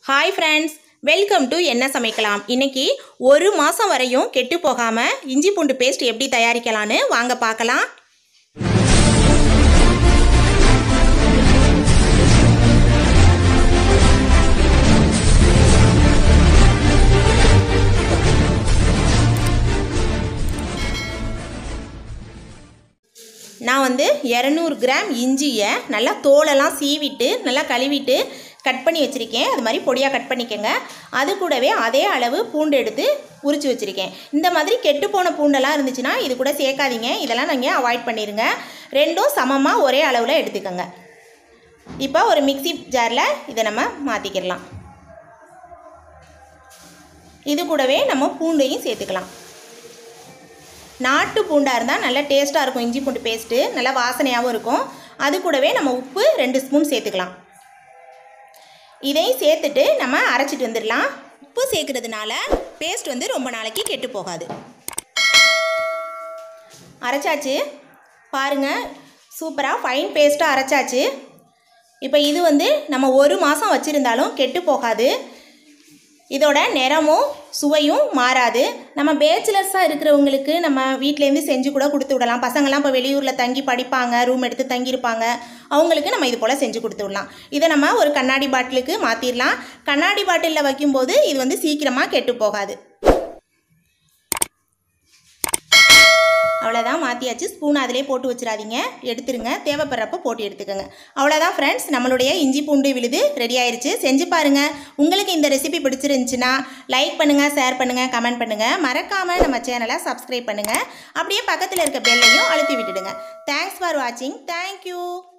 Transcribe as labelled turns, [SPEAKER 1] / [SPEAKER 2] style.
[SPEAKER 1] hi friends welcome to என்ன சமைக்கலாம் இன்னைக்கு ஒரு மாதம் வரையும் கெட்டு போகாமல் இஞ்சி பூண்டு பேஸ்ட் எப்படி தயாரிக்கலான்னு வாங்க பார்க்கலாம் நான் வந்து இரநூறு கிராம் இஞ்சியை நல்லா தோலெல்லாம் சீவிட்டு நல்லா கழுவிட்டு கட் பண்ணி வச்சுருக்கேன் அது மாதிரி பொடியாக கட் பண்ணிக்கோங்க அது கூடவே அதே அளவு பூண்டு எடுத்து உரித்து வச்சுருக்கேன் இந்த மாதிரி கெட்டுப்போன பூண்டெல்லாம் இருந்துச்சுன்னா இது கூட சேர்க்காதீங்க இதெல்லாம் நீங்கள் அவாய்ட் பண்ணிடுங்க ரெண்டும் சமமாக ஒரே அளவில் எடுத்துக்கோங்க இப்போ ஒரு மிக்ஸி ஜாரில் இதை நம்ம மாற்றிக்கிடலாம் இது கூடவே நம்ம பூண்டையும் சேர்த்துக்கலாம் நாட்டு பூண்டாக இருந்தால் நல்லா டேஸ்ட்டாக இருக்கும் இஞ்சி பூண்டு பேஸ்ட்டு நல்லா வாசனையாகவும் இருக்கும் அது கூடவே நம்ம உப்பு ரெண்டு ஸ்பூன் சேர்த்துக்கலாம் இதையும் சேர்த்துட்டு நம்ம அரைச்சிட்டு வந்துடலாம் உப்பு சேர்க்கறதுனால பேஸ்ட் வந்து ரொம்ப நாளைக்கு கெட்டு போகாது அரைச்சாச்சு பாருங்கள் சூப்பராக ஃபைன் பேஸ்ட்டாக அரைச்சாச்சு இப்போ இது வந்து நம்ம ஒரு மாதம் வச்சுருந்தாலும் கெட்டு போகாது இதோட நிறமும் சுவையும் மாறாது நம்ம பேச்சுலர்ஸாக இருக்கிறவங்களுக்கு நம்ம வீட்டிலேருந்து செஞ்சு கூட கொடுத்து விடலாம் பசங்கள்லாம் இப்போ வெளியூரில் தங்கி படிப்பாங்க ரூம் எடுத்து தங்கியிருப்பாங்க அவங்களுக்கு நம்ம இது போல் செஞ்சு கொடுத்து விடலாம் இதை நம்ம ஒரு கண்ணாடி பாட்டிலுக்கு மாற்றிடலாம் கண்ணாடி பாட்டிலில் வைக்கும்போது இது வந்து சீக்கிரமாக கெட்டு போகாது அவ்வளோதான் மாற்றியாச்சு ஸ்பூன் அதிலே போட்டு வச்சிடாதீங்க எடுத்துருங்க தேவைப்படுறப்ப போட்டு எடுத்துக்கோங்க அவ்வளோதான் ஃப்ரெண்ட்ஸ் நம்மளுடைய இஞ்சி பூண்டு விழுது ரெடி ஆயிருச்சு செஞ்சு பாருங்கள் உங்களுக்கு இந்த ரெசிபி பிடிச்சிருந்துச்சுன்னா லைக் பண்ணுங்கள் ஷேர் பண்ணுங்கள் கமெண்ட் பண்ணுங்கள் மறக்காமல் நம்ம சேனலை சப்ஸ்கிரைப் பண்ணுங்கள் அப்படியே பக்கத்தில் இருக்க பெல்லையும் அழுத்தி விட்டுடுங்க தேங்க்ஸ் ஃபார் வாட்சிங் தேங்க்யூ